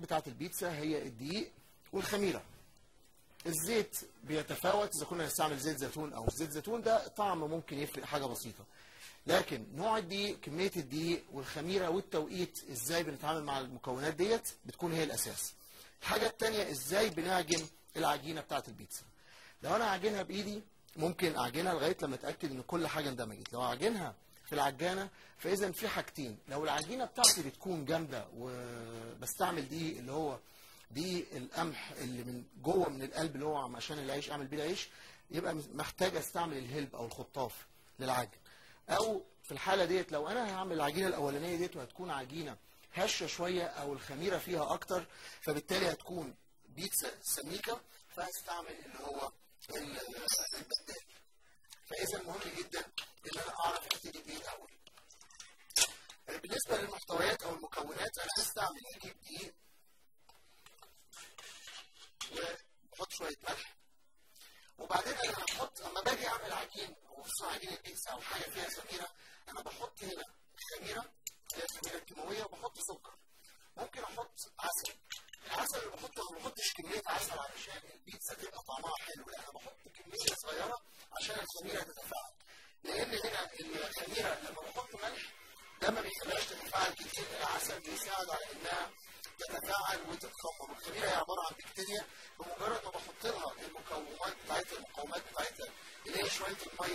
بتاعه البيتزا هي الدقيق والخميره الزيت بيتفاوت اذا كنا نستعمل زيت زيتون او زيت زيتون ده طعم ممكن يفرق حاجه بسيطه لكن نوع الدقيق كميه الدقيق والخميره والتوقيت ازاي بنتعامل مع المكونات ديت بتكون هي الاساس الحاجه الثانيه ازاي بنعجن العجينه بتاعه البيتزا لو انا عاجنها بايدي ممكن اعجنها لغايه لما اتاكد ان كل حاجه اندمجت لو اعجنها في العجانه فاذا في حاجتين لو العجينه بتاعتي بتكون جامده وبستعمل دي اللي هو دي القمح اللي من جوه من القلب اللي هو عشان العيش اعمل بيه العيش يبقى محتاج استعمل الهلب او الخطاف للعجن او في الحاله ديت لو انا هعمل العجينه الاولانيه ديت وهتكون عجينه هشه شويه او الخميره فيها اكتر فبالتالي هتكون بيتزا سميكه فهستعمل اللي هو ال- البدال فاذا مهم جدا ان انا اعرف ابتدي بايه الاول بالنسبه للمحتويات او المكونات انا هستعمل اجيب دقيق وبحط شويه ملح وبعدين انا هحط اما باجي اعمل عجين وخصوصا عجين البيتزا او حاجه فيها خميره انا بحط هنا خميره اللي هي الخميره الكيماويه وبحط سكر ممكن احط عسل العسل اللي بحطه ما بحطش كميه عسل علشان البيتزا تبقى طعمها حلو لا انا بحط كميه صغيره عشان الخميره تتفاعل لان هنا الخميره لما بحط ملح ده ما بيخليهاش تتفاعل كتير العسل بيساعد على انها تتفاعل وتتخمر الخميره هي عباره عن بكتيريا بمجرد ما بحط لها المكونات بتاعتها المقاومات بتاعتها اللي هي شويه الميه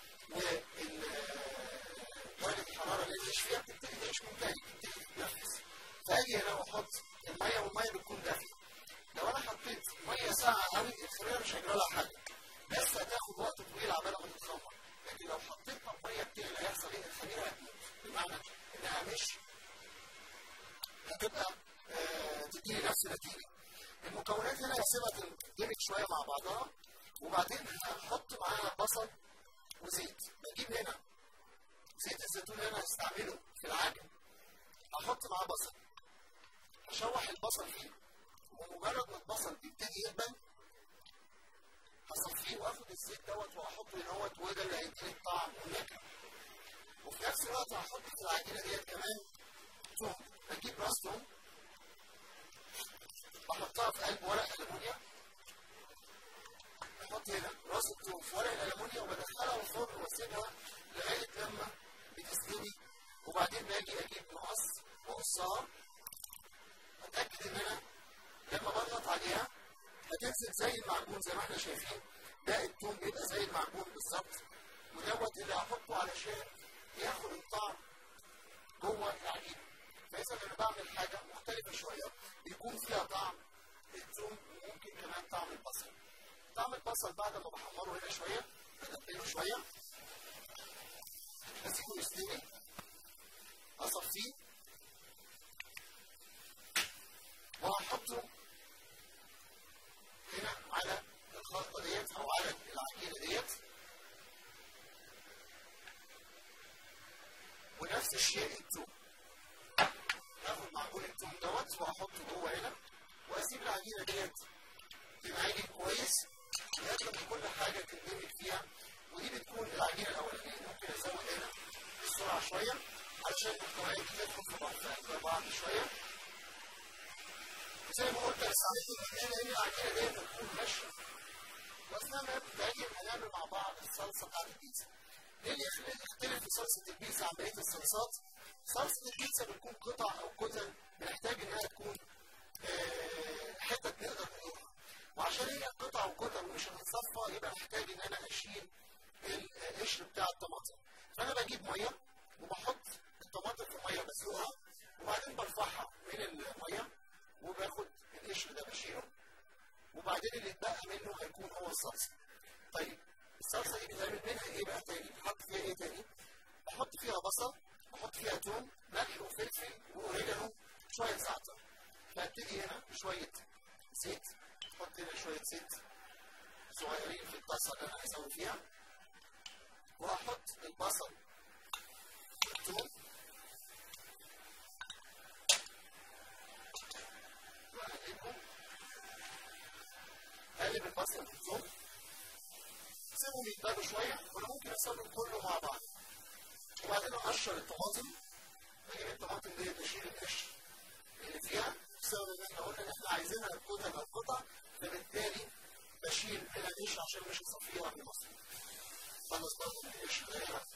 ودرجه الحراره اللي تعيش فيها بتبتدي تعيش من تاني بتبتدي تتنفس فاجي هنا واحط الميه والميه بتكون دافيه لو انا حطيت ميه ساقعه قوي الخميره مش هيجرى لها حاجه بس هتاخد وقت طويل عبال ما تتخمر لكن لو حطيت ميه بتغلي هيحصل ايه الخميره هتموت بمعنى انها مش هتبقى آه، تديني نفس النتيجه المكونات هنا هسيبها تندمج شويه مع بعضها وبعدين هحط معاها بصل وزيت بجيب هنا زيت الزيتون اللي انا هستعمله في العجن احط معاه بصل هشوح البصل فيه ومجرد ما البصل بيبتدي يدبل هصفيه واخد الزيت دوت واحطه هنا اهوت وده اللي هيديني الطعم والنكهه وفي نفس الوقت هحط في العجينه ديت كمان توم بجيب راس توم بحطها في قلب ورق الالومنيا بحط هنا راس التوم في ورق الالومنيا وبدخلها الفرن واسيبها لغايه لما بتستوي وبعدين باجي اجيب مقص واقصها اتاكد ان انا لما بضغط عليها هتنزل زي المعجون زي ما احنا شايفين ده التوم بيبقى زي المعجون بالظبط ودوت اللي هحطه علشان ياخد الطعم جوه العجينه فاذا انا بعمل حاجه مختلفه شويه بيكون فيها طعم الثوم وممكن كمان طعم البصل طعم البصل بعد ما بحمره هنا شويه بدبله شويه اسيبه يستوي اصفيه وهحطه هنا على الخلطه ديت او على العجينه ديت ونفس الشيء الثوم هاخد معجون الثوم دوت واحطه جوه هنا واسيب العجينه ديت تنعجن كويس لغايه لما كل حاجه تندمج فيها ودي بتكون العجينه الاولانيه ممكن ازود هنا السرعه شويه علشان المكونات تدخل في بعض في بعض شويه زي ما قلت استعملت العجينه هي العجينه ديت هتكون ناشفه واثناء ما باجي هنعمل مع بعض الصلصه بتاعت البيتزا ايه اللي يختلف في صلصه البيتزا عن بقيه الصلصات؟ صلصه البيتزا بتكون قطع او كتل بنحتاج انها تكون آه، حتت نقدر نقولها وعشان هي قطع وكتل ومش هتتصفى يبقى محتاج ان انا اشيل القشر بتاع الطماطم فانا بجيب ميه وبحط الطماطم في ميه بسلقها وبعدين برفعها من الميه وباخد القشر ده بشيله وبعدين اللي اتبقى منه هيكون هو الصلصه طيب الصلصه دي بيتعمل منها ايه بقى تاني؟ بحط فيها ايه تاني؟ بحط فيها بصل بحط فيها توم ملح وفلفل واوريجانو شويه زعتر فابتدي هنا بشويه زيت احط هنا شويه زيت صغيرين في الطاسه اللي انا هسوي فيها واحط البصل والثوم واقلبهم اقلب البصل والثوم سيبهم يتبالوا شويه وانا ممكن اسويهم كله مع بعض وبعدين اقشر الطماطم بجيب الطماطم دي اشيل القشر اللي فيها بسبب ان احنا قلنا ان احنا عايزينها الكتل او القطع فبالتالي بشيل منها القشر عشان مش اصفيها قبل ما اصفيها. خلص برضه من القشر ده هنا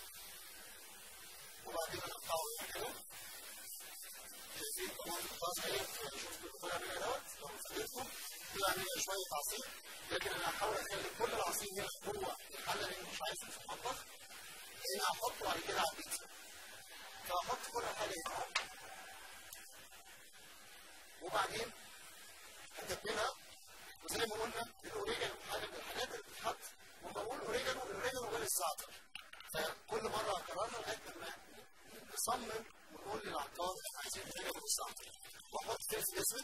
وبعدين اقطعه هنا كده. شايفين كمان خلاص اهي شفت الطريقه منها دوت لو فادتكم طلع منها شويه عصير لكن انا هحاول اخلي كل العصير هنا جوه الحله لان مش عايز في المطبخ هنا هحطه بعد كده على البيتزا فهحط كل حاجه هنا وبعدين هتبلها وزي ما قلنا الاوريجانو حاجه من الحاجات اللي بتتحط وما بقول اوريجانو الاوريجانو غير الزعتر فكل مره هكررها لغايه لما نصمم ونقول للعطار احنا عايزين اوريجانو بالزعتر واحط فلفل اسود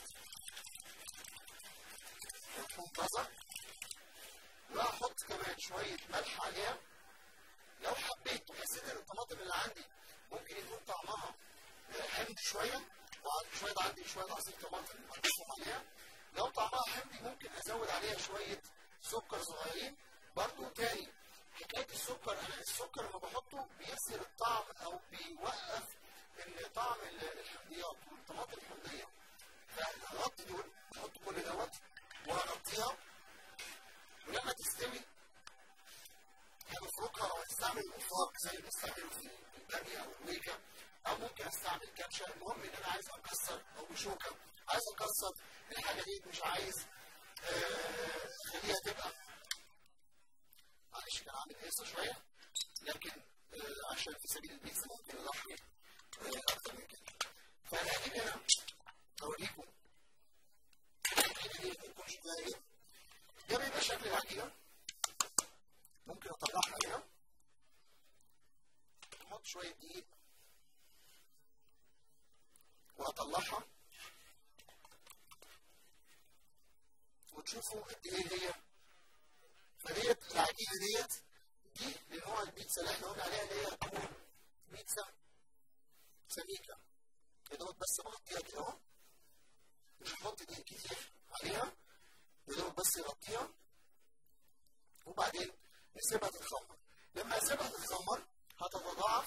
منتظر واحط كمان شويه ملح عليها لو حبيت وحسيت ان الطماطم اللي عندي ممكن يكون طعمها حمض شويه وعندي شويه عندي شويه عصير طماطم اضيفهم عليها لو طعمها حمضي ممكن ازود عليها شويه سكر صغيرين برضو تاني حكايه السكر انا السكر لما بحطه بيسر الطعم او بيوقف ان طعم الحمضيات والطماطم الحمضيه فهغطي دول احط كل دوت وهغطيها ولما تستوي هنفركها او هنستعمل الافراك زي اللي بنستعمله في الباميه او الويكا او ممكن استعمل كبشه المهم ان انا عايز اكسر او بشوكه عايز اكسر الحاجه دي مش عايز اخليها آه تبقى معلش كان عامل هيصه شويه لكن آه عشان في سبيل البيتزا ممكن اضحي آه اكتر من كده فانا هجيب هنا اوريكم العجينه دي تكون شكلها ايه ده بيبقى شكل العجينه ممكن اطلعها هنا احط شويه دقيق واطلعها وتشوفوا قد ايه هي فديت العجينه ديت دي لنوع البيتزا اللي احنا قلنا عليها اللي هي تكون بيتزا سميكه يا دوب بس بغطيها كده اهو مش هحط دقيق كتير عليها يا دوب بس يغطيها وبعدين نسيبها تتخمر لما اسيبها تتخمر هتتضاعف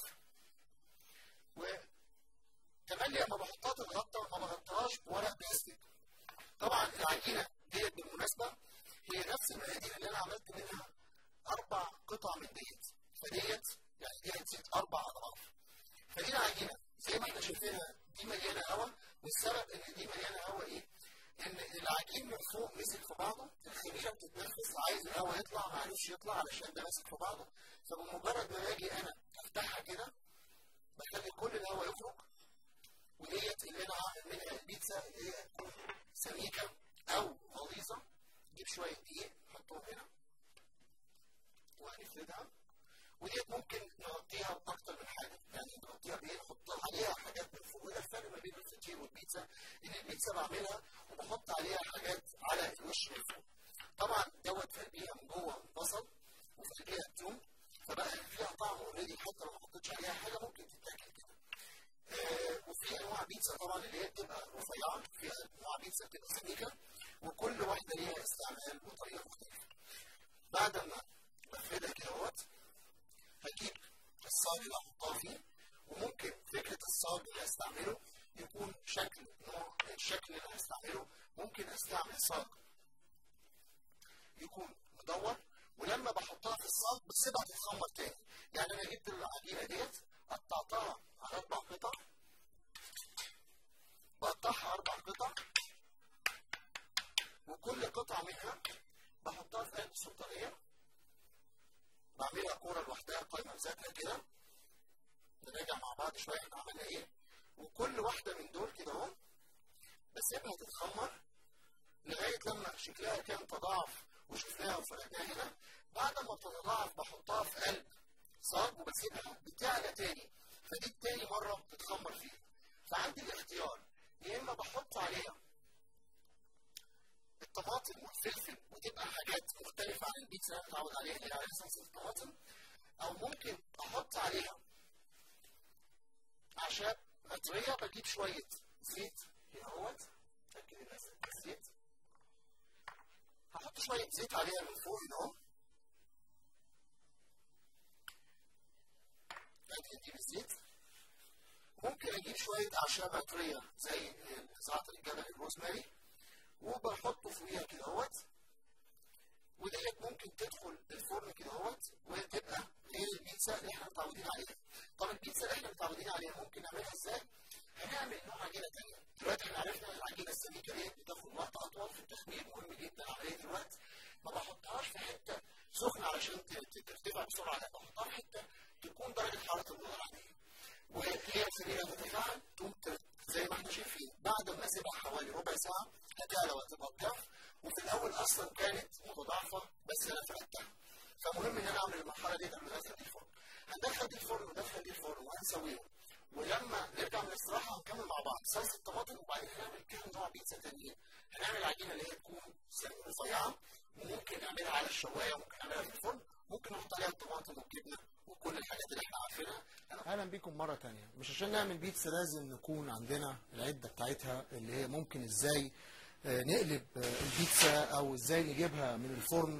وتملي لما بحطها تتغطى ما بغطيهاش بورق بلاستيك طبعا العجينه ديت بالمناسبه هي نفس المقادير اللي انا عملت منها اربع قطع من ديت فديت يعني دي هتزيد اربع اضعاف فدي العجينه زي ما احنا شايفينها دي مليانه هواء والسبب ان دي مليانه هواء ايه؟ ان العجين من فوق مسك في بعضه الخميره بتتنفس عايز الهواء يطلع ما عرفش يطلع علشان ده ماسك في بعضه فبمجرد ما باجي انا افتحها كده بخلي كل الهواء يخرج وديت اللي انا هعمل منها البيتزا اللي هي تكون سميكه او غليظه نجيب شويه دقيق نحطهم هنا وهنفردها وديت ممكن نغطيها باكتر من حاجه يعني نغطيها بايه نحط عليها حاجات من فوق وده الفرق ما بين الفطير والبيتزا ان البيتزا بعملها وبحط عليها حاجات على الوش من فوق طبعا دوت في قلبيها من جوه بصل وفي قلبيها توم فبقى فيها طعم اوريدي حتى لو ما حطيتش عليها حاجه ممكن تتاكل كده آه وفي انواع بيتزا طبعا اللي هي بتبقى رفيعه في انواع بيتزا بتبقى سميكه وكل واحده ليها استعمال وطريقه مختلفه بعد ما بفردها كده اهوت هجيب الصاج اللي هحطها فيه وممكن فكره الصاج اللي هستعمله يكون شكل نوع الشكل اللي هستعمله ممكن استعمل صاج يكون مدور ولما بحطها في الصاج بسيبها تتخمر تاني يعني انا جبت العجينه ديت قطعتها على اربع قطع بقطعها اربع قطع وكل قطعه منها بحطها في قلب سلطانيه بعملها كوره لوحدها قايمه بذاتها كده نراجع مع بعض شويه احنا عملنا ايه وكل واحده من دول كده اهو بسيبها تتخمر لغايه لما شكلها كان تضاعف وشفناها وفردناها هنا بعد ما بتتضاعف بحطها في قلب صاج وبسيبها بتعلى تاني فدي تاني مره بتتخمر فيها فعندي الاختيار يا اما بحط عليها الطماطم والفلفل وتبقى حاجات مختلفة عن البيتزا اللي أنا متعود عليها اللي عليها صلصة الطماطم أو ممكن أحط عليها أعشاب مطرية بجيب شوية زيت هنا اهوت أتأكد إن الزيت هحط شوية زيت عليها من فوق هنا أهو أدي أجيب الزيت ممكن أجيب بجيب شويه اعشاب عطريه زي زعتر الجبل الروزماري وبحطه فوقيها كده اهوت وديت ممكن تدخل الفرن كده اهوت وتبقى غير البيتزا اللي احنا متعودين عليها. طب البيتزا اللي احنا متعودين عليها ممكن نعملها ازاي؟ هنعمل نوع عجينه ثانيه. دلوقتي احنا عرفنا ان العجينه السميكه دي بتاخد وقت اطول في التخمير مهم جدا عمليه الوقت. ما بحطهاش في حته سخنه علشان ترتفع بسرعه لا بحطها في حته تكون درجه حراره النار عاليه. وهي الخميره تتفاعل تقوم زي ما احنا شايفين بعد ما اسيبها حوالي ربع ساعه هتعلى وتبقى الضعف وفي الاول اصلا كانت متضاعفه بس انا فردتها فمهم ان انا اعمل المرحله دي قبل ما ادخل دي الفرن هندخل دي الفرن وندخل دي الفرن وهنسويهم ولما نرجع من الاستراحه هنكمل مع بعض صلصه طماطم وبعدين هنعمل كام نوع بيتزا تانيين هنعمل عجينه اللي هي تكون رفيعه وممكن نعملها على الشوايه وممكن نعملها في الفرن ممكن نحط عليها الطماطم والجبنه وكل الحاجات اللي احنا عارفينها اهلا بيكم مره تانية مش عشان نعمل بيتزا لازم نكون عندنا العده بتاعتها اللي هي ممكن ازاي نقلب البيتزا او ازاي نجيبها من الفرن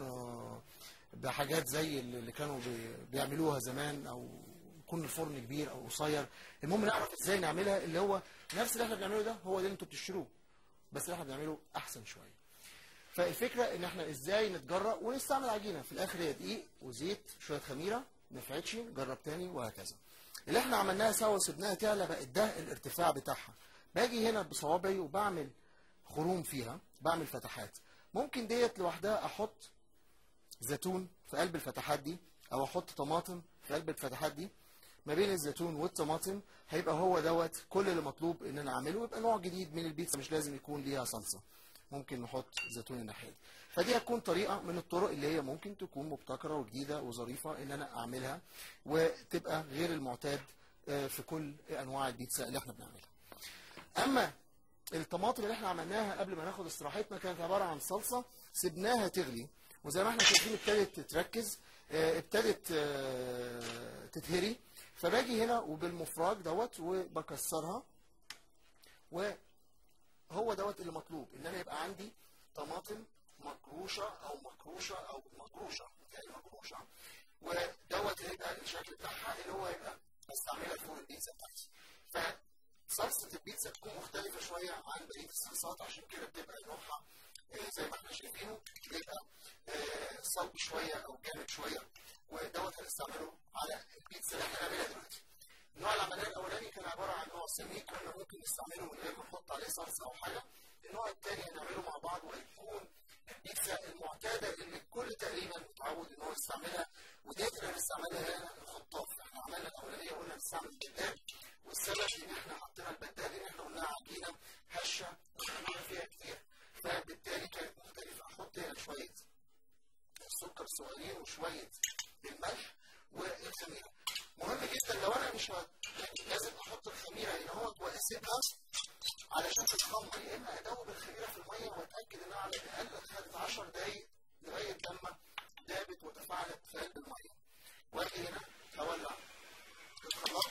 بحاجات زي اللي كانوا بيعملوها زمان او يكون الفرن كبير او قصير المهم نعرف ازاي نعملها اللي هو نفس اللي احنا بنعمله ده هو ده اللي انتوا بتشتروه بس اللي احنا بنعمله احسن شويه فالفكره ان احنا ازاي نتجرأ ونستعمل عجينه في الاخر هي دقيق وزيت شويه خميره ما نفعتش نجرب تاني وهكذا اللي احنا عملناها سوا وسبناها تعلى بقت ده الارتفاع بتاعها باجي هنا بصوابعي وبعمل خروم فيها بعمل فتحات ممكن ديت لوحدها احط زيتون في قلب الفتحات دي او احط طماطم في قلب الفتحات دي ما بين الزيتون والطماطم هيبقى هو دوت كل اللي مطلوب ان انا اعمله يبقى نوع جديد من البيتزا مش لازم يكون ليها صلصه ممكن نحط زيتون الناحيه دي فدي هتكون طريقه من الطرق اللي هي ممكن تكون مبتكره وجديده وظريفه ان انا اعملها وتبقى غير المعتاد في كل انواع البيتزا اللي احنا بنعملها اما الطماطم اللي احنا عملناها قبل ما ناخد استراحتنا كانت عباره عن صلصه سبناها تغلي وزي ما احنا شايفين ابتدت تتركز ابتدت تتهري فباجي هنا وبالمفراج دوت وبكسرها وهو دوت اللي مطلوب ان انا يبقى عندي طماطم مكروشه او مكروشه او مكروشه يعني مكروشه ودوت هيبقى الشكل بتاعها اللي هو يبقى استعملها فوق البيتزا بتاعتي فصلصه البيتزا تكون مختلفه شويه عن بقيه الصلصات عشان كده بتبقى نوعها زي ما احنا شايفينه بيبقى صلب شويه او جامد شويه ودوت هنستعمله على البيتزا اللي احنا هنعملها دلوقتي. النوع اللي عملناه الاولاني كان عباره عن نوع سميك كنا ممكن نستعمله من غير ما نحط عليه صلصه او حاجه. النوع الثاني هنعمله مع بعض وهيكون البيتزا المعتاده اللي الكل تقريبا متعود ان هو يستعملها وديت اللي هنستعملها هنا الخطاف احنا عملنا الاولانيه قلنا نستعمل البدال والسبب ان احنا حطينا البدال ان احنا قلناها عجينه هشه وعملنا فيها كتير فبالتالي كانت مختلفه احط هنا شويه السكر صغيرين وشويه الملح والخميره مهم جدا لو انا مش هت... يعني لازم احط الخميره هنا اهوت واسيبها علشان تتخمر يا اما ادوب الخميره في الميه واتاكد انها على الاقل خدت 10 دقائق لغايه لما دابت وتفاعلت في قلب الميه واجي هنا اولع الخلاط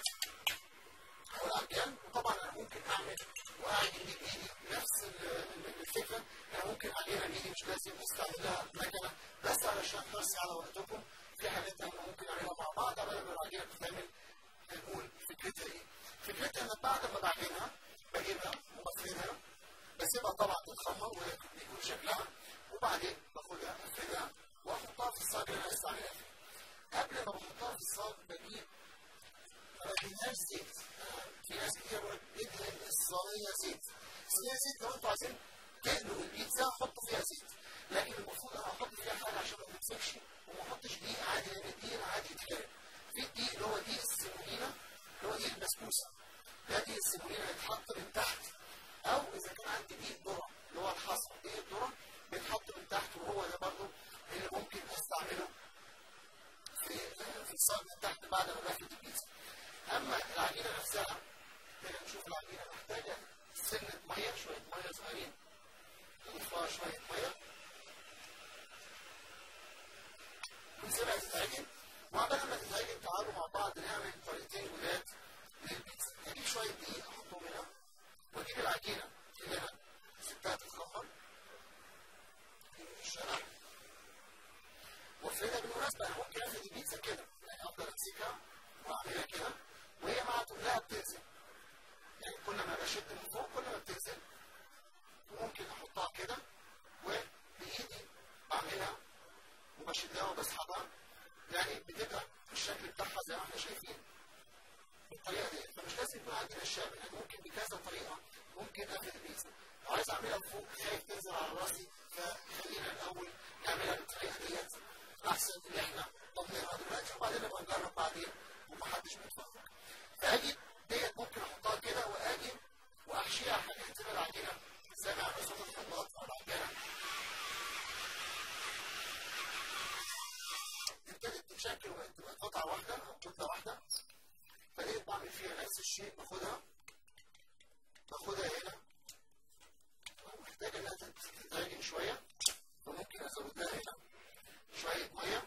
اولع الجان وطبعا انا ممكن اعمل واعجن دي بايدي نفس الفكره انا ممكن اعجنها بايدي مش لازم استعملها مكنه بس علشان حرصي على وقتكم في حاجات تانية ممكن نعملها مع بعض قبل ما العجينه تتعمل هنقول فكرتها ايه؟ فكرتها ان بعد ما بعجنها بجيبها وبفردها بسيبها طبعا تتخمر ويكون شكلها وبعدين باخدها افردها واحطها في الصاج اللي انا هستعملها فيه. قبل ما بحطها في الصاج بجيب ما بدهنهاش زيت في ناس كتير بيقول ادهن الصينيه زيت الصينيه زيت لو انتوا عايزين تقلوا البيتزا حطوا فيها زيت لكن المفروض انا احط فيها حاجه عشان ما تمسكش وما احطش دقيق عادي لان الدقيق العادي يتحرق في الدقيق اللي هو دقيق السيمولينا اللي هو دقيق البسبوسه ده دقيق السيمولينا يتحط من تحت او اذا كان عندي دقيق ذره اللي هو الحصى دقيق الذره بيتحط من تحت وهو ده برضه اللي ممكن استعمله في في الصاج من تحت بعد ما باخد البيتزا اما العجينه نفسها هنا نشوف العجينه محتاجه سنه ميه شويه ميه صغيرين نضيفها شويه ميه ونسيبها تتعجن وعقبال ما تتعجن تعالوا مع بعض نعمل طريقتين جداد للبيتزا هجيب شويه دقيق احطهم هنا واجيب العجينه اللي انا سبتها تتخمر في الشارع وافردها بالمناسبه انا ممكن اخد البيتزا كده يعني افضل امسكها واعملها كده وهي مع تقلها بتنزل بشد من فوق كل ما بتنزل وممكن احطها كده وبايدي بعملها وبشدها وبسحبها يعني بتبقى الشكل بتاعها زي ما احنا شايفين بالطريقه دي فمش لازم يكون عندي نشاب يعني ممكن بكذا طريقه ممكن اخد البيتزا لو عايز اعملها فوق خايف تنزل على راسي فخلينا الاول نعملها بالطريقه ديت احسن ان احنا نضمنها دلوقتي وبعدين نبقى نجرب بعدين ومحدش بيتفرج فاجي ديت ممكن احطها كده واجي واحشيها حاجه تبقى العجينه زي ما عملنا صوت الخلاط او العجينه ابتدت تتشكل وتبقى قطعه واحده او كتله واحده بدأت بعمل فيها نفس الشيء باخدها باخدها هنا محتاجة انها تتعجن شوية فممكن ازود لها هنا شوية مية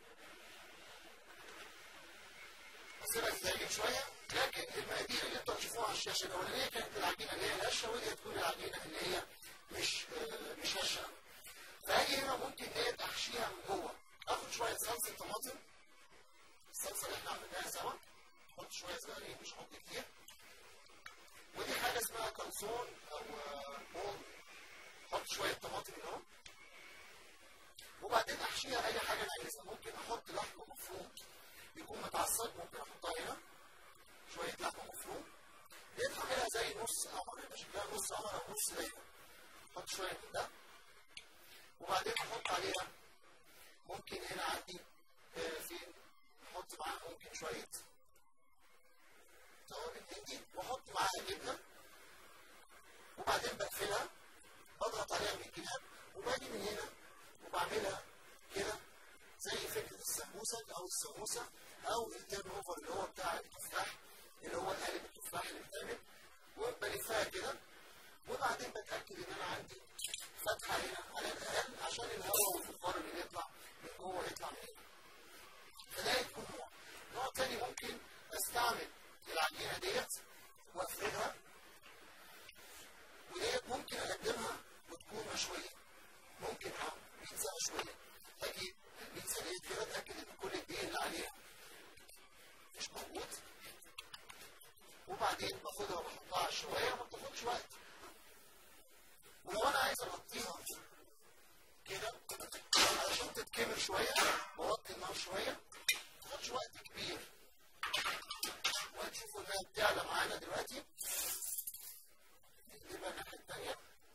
اسيبها تتعجن شوية لكن المقادير اللي انتوا هتشوفوها على الشاشة الأولانية كانت العجينة اللي هي الهشة ودي هتكون العجينة اللي هي مش آه مش هشة فاجي هنا ممكن ديت احشيها من جوه اخد شوية صلصة طماطم الصلصة اللي احنا عملناها سوا نحط شويه صغيرين مش نحط كتير ودي حاجه اسمها كلسون او بول نحط شويه طماطم هنا وبعدين احشيها اي حاجه انا عايزها ممكن احط لحمه مفروم يكون متعصب ممكن احطها هنا شويه لحمه مفروم دي هعملها زي نص قمر يبقى شكلها نص قمر او نص دايره احط شويه من ده وبعدين احط عليها ممكن هنا عندي آه فين نحط معاها ممكن شويه توابل هندي واحط معاها جبنه وبعدين بقفلها بضغط عليها من الجناب وباجي من هنا وبعملها كده زي فكره السمبوسه او السموسه او التيرن اوفر اللي هو بتاع التفاح اللي هو قالب التفاح اللي بيتعمل وبلفها كده وبعدين بتاكد ان انا عندي فتحه هنا على الاقل عشان الهواء والفخار اللي بيطلع من جوه يطلع من هنا فده يكون نوع نوع تاني ممكن استعمل العجينه ديت وافردها وديت ممكن اقدمها وتكون مشويه ممكن اه بيتزا مشويه اجيب البيتزا ديت كده اتاكد ان كل الدقيق اللي عليها مش موجود وبعدين باخدها وبحطها على الشوايه ما بتاخدش وقت ولو انا عايز اغطيها كده علشان تتكمل شويه بوطي النار شويه ما تاخدش وقت كبير وهتشوفوا انها بتعلى معانا دلوقتي نقلبها الناحيه الثانيه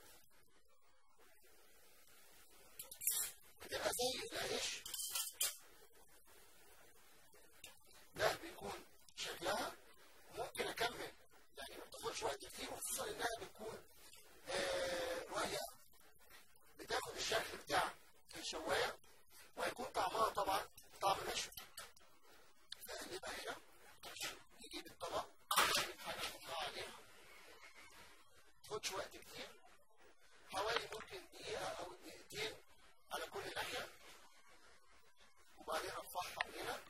بتبقى زي العيش ده بيكون شكلها ممكن اكمل يعني ما بتاخدش وقت كتير وخصوصا انها بتكون آه رقيقه بتاخد الشكل بتاع الشوايه وهيكون طعمها طبعا طعم مشوي نقلبها هنا نجيب الطبق نجيب حاجه نحطها عليها تاخدش وقت كتير حوالي ممكن دقيقه او دقيقتين على كل ناحيه وبعدين ارفعها من هنا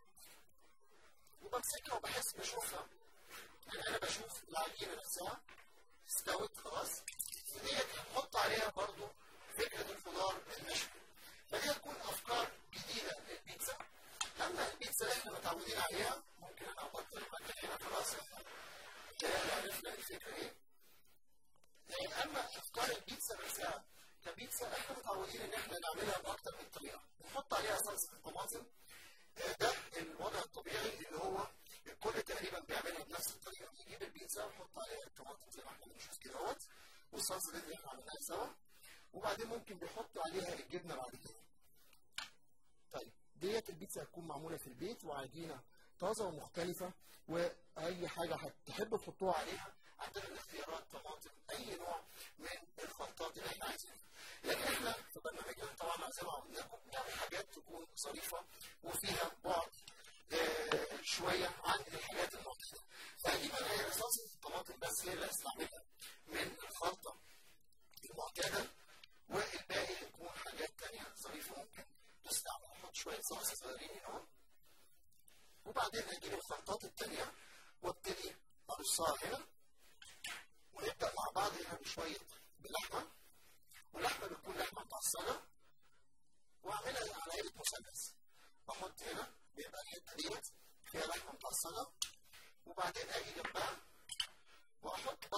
وبمسكها وبحس بشوفها يعني انا بشوف العجينه نفسها استوت خلاص وديت هنحط عليها برضو فكره الخضار المشوي فدي هتكون افكار جديده للبيتزا اما البيتزا اللي احنا متعودين عليها ممكن انا ابطل المكان هنا خلاص احنا عرفنا الفكره ايه اما افكار البيتزا نفسها كبيتزا احنا متعودين ان احنا نعملها باكتر من طريقه نحط عليها صلصه الطماطم ده الوضع الطبيعي اللي هو الكل تقريبا بيعملها بنفس الطريقه يجيب البيتزا ويحط عليها الطماطم زي ما احنا بنشوف كده اهوت والصلصه دي اللي احنا عملناها سوا وبعدين ممكن بيحط عليها الجبنه بعد كده. طيب ديت البيتزا هتكون معموله في البيت وعجينه طازه ومختلفه واي حاجه هتحبوا تحطوها عليها عندنا الاختيارات طماطم اي نوع من الخلطات اللي احنا عايزينها. لكن احنا في برنامجنا طبعا زي ما قلنا لكم نعمل حاجات تكون ظريفه وفيها بعد آه شويه عن الحاجات المعتاده. فهجيب انا هي صلصه الطماطم بس هي اللي هستعملها من الخلطه المعتاده والباقي هيكون حاجات تانية ظريفه ممكن تستعمل احط شويه صلصه صغيرين هنا وبعدين هجيب الخلطات التانية وابتدي ارصها هنا ونبدا مع بعض هنا بشويه باللحمه واللحمه بتكون لحمه متعصجه واعملها على هيئه مثلث بحط هنا بيبقى الحته ديت فيها لحمه متعصجه وبعدين اجي جنبها واحط بصل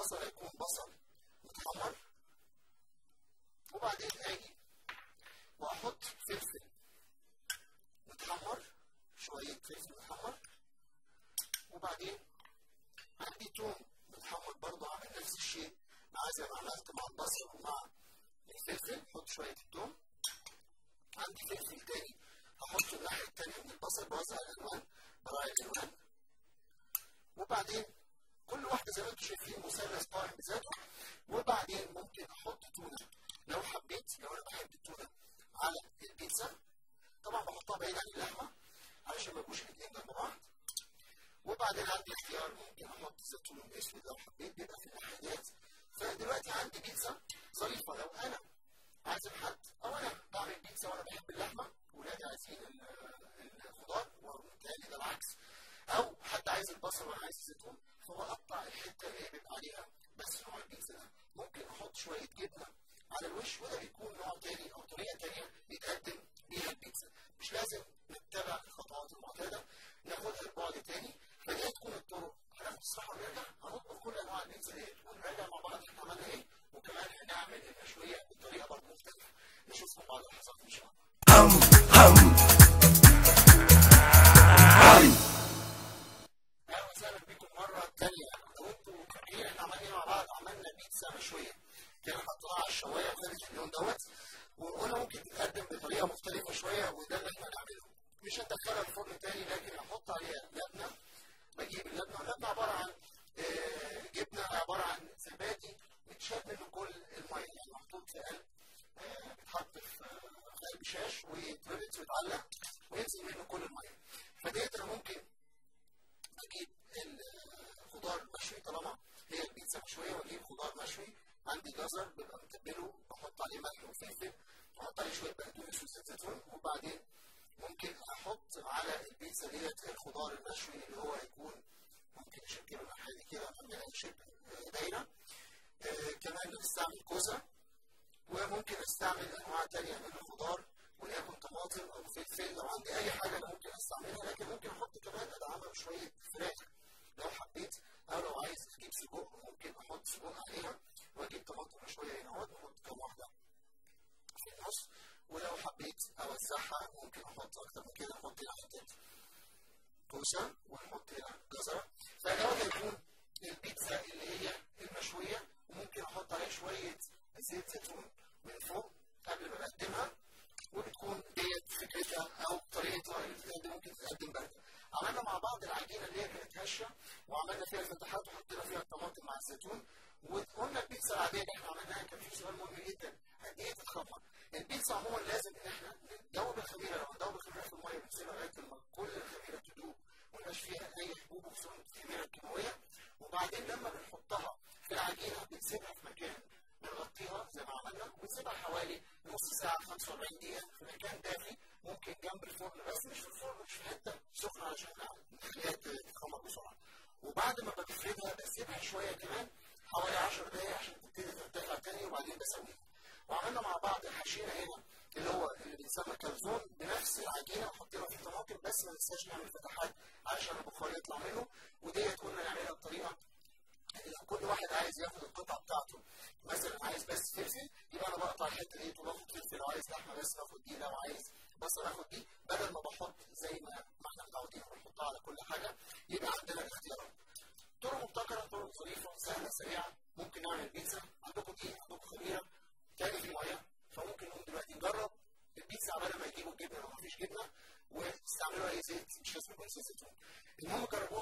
البصل هيكون بصل متحمر وبعدين اجي واحط فلفل متحمر شويه فلفل متحمر وبعدين عندي توم متحمر برضه عامل نفس الشيء مع زي ما عملت مع البصل ومع الفلفل احط شويه التوم عندي فلفل تاني هحطه الناحيه التانيه من البصل بوزع الالوان براعي الالوان وبعدين كل واحده زي ما انتم شايفين مثلث قائم بذاته وبعدين ممكن احط تونه لو حبيت لو انا بحب التونه على البيتزا طبعا بحطها بعيد عن اللحمه علشان ما يبقوش الاثنين جنب بعض وبعدين عندي اختيار ممكن احط زيتون اسود لو حبيت بيبقى في الناحيات فدلوقتي عندي بيتزا ظريفه لو انا عازم حد او انا بعمل بيتزا وانا بحب اللحمه ولادي عايزين الخضار وبالتالي ده العكس او حد عايز البصل وانا عايز الزيتون فبقطع الحته اللي بيبقى عليها بس نوع البيتزا ده ممكن احط شويه جبنه على الوش وده بيكون نوع تاني او طريقه تانيه بيتقدم بيها البيتزا مش لازم نتبع الخطوات المعتاده ناخدها لبعد تاني فدي هتكون الطرق هناخد استراحه ونرجع هنطبخ كل انواع البيتزا ديت ونراجع مع بعض احنا عملنا ايه وكمان هنعمل المشويه بطريقه برضه مختلفه نشوفكم بعد اللحظات ان شاء الله hum, hum, hum. اهلا وسهلا بكم مره تانيه لو انتوا فاكرين احنا عملنا ايه مع بعض عملنا بيتزا مشويه كده حطيناها على الشوايه وخدت اللون دوت وقلنا ممكن تتقدم بطريقه مختلفه شويه وده اللي احنا هنعمله مش هندخلها الفرن تاني لكن هحط عليها لبنه بجيب اللبنه اللبنه عباره عن آه، جبنه عباره عن زبادي متشال منه كل الميه يعني محطوط في قلب آه، بيتحط في آه، في قلب شاش ويتربط ويتعلق وينزل منه كل الميه فديت انا ممكن اجيب الخضار المشوي طالما هي البيتزا مشويه واجيب خضار مشوي عندي جزر بيبقى متبله بحط عليه ملح وفلفل بحط عليه شويه بقدونس وزيت زيتون وبعدين ممكن احط على البيتزا ديت الخضار المشوي اللي هو هيكون ممكن اشكله ناحيه كده اعملها شكل دايره آه كمان بنستعمل كوسه وممكن استعمل انواع تانية من الخضار وليكن طماطم او فلفل لو عندي اي حاجه انا ممكن استعملها لكن ممكن احط كمان ادعمها بشويه فراخ لو حبيت او لو عايز اجيب سجق ممكن احط سجق عليها واجيب طماطم شويه هنا اهوت واحط كام واحده في النص ولو حبيت اوسعها ممكن احط اكتر من كده احط هنا حته كوسه ونحط هنا جزره فدوت هيكون البيتزا اللي هي المشويه وممكن احط عليها شويه زيت زيتون من فوق قبل ما اقدمها وبتكون ديت فكرتها او طريقتها اللي بتتقدم ممكن تتقدم بارده. عملنا مع بعض العجينه اللي هي كانت هشه وعملنا فيها فتحات وحطينا فيها الطماطم مع الزيتون وقلنا البيتزا العاديه اللي احنا عملناها كان في سؤال مهم جدا قد ايه تتخمر؟ البيتزا عموما لازم ان احنا ندوب الخميره لو ندوب الخميره في الميه بنسيبها لغايه لما كل الخميره تدوب وميبقاش فيها اي حبوب وخصوصا الخميره الكيماويه وبعدين لما بنحطها في العجينه بنسيبها في مكان بنغطيها زي ما عملنا ونسيبها حوالي نص ساعه 45 دقيقه في مكان دافي ممكن جنب الفرن بس مش في الفرن مش في حته سخنه عشان نخليها تتخمر بسرعه وبعد ما بفردها بسيبها شويه كمان حوالي 10 دقايق عشان تبتدي ترتفع تاني وبعدين بسويها وعملنا مع بعض حشينا هنا اللي هو اللي بيتسمى كالزون بنفس العجينه وحطينا فيه طماطم بس ما ننساش نعمل فتحات علشان البخار يطلع منه وديت قلنا نعملها بطريقه لو كل واحد عايز ياخد القطعه بتاعته مثلا عايز بس فلفل يبقى انا بقطع الحته دي وباخد فلفل لو عايز لحمه بس باخد دي لو عايز بصل اخد دي بدل ما بحط زي ما ما احنا متعودين بنحطها على كل حاجه يبقى عندنا الاختيارات. طرق مبتكره طرق ظريفه سهله سريعه ممكن نعمل بيتزا عندكم دي عندكم خميره تاني في ميه فممكن نقوم دلوقتي نجرب البيتزا على ما يجيبوا الجبنه لو مفيش جبنه واستعملوا اي زيت مش لازم يكون زيت زيتون. المهم جربوها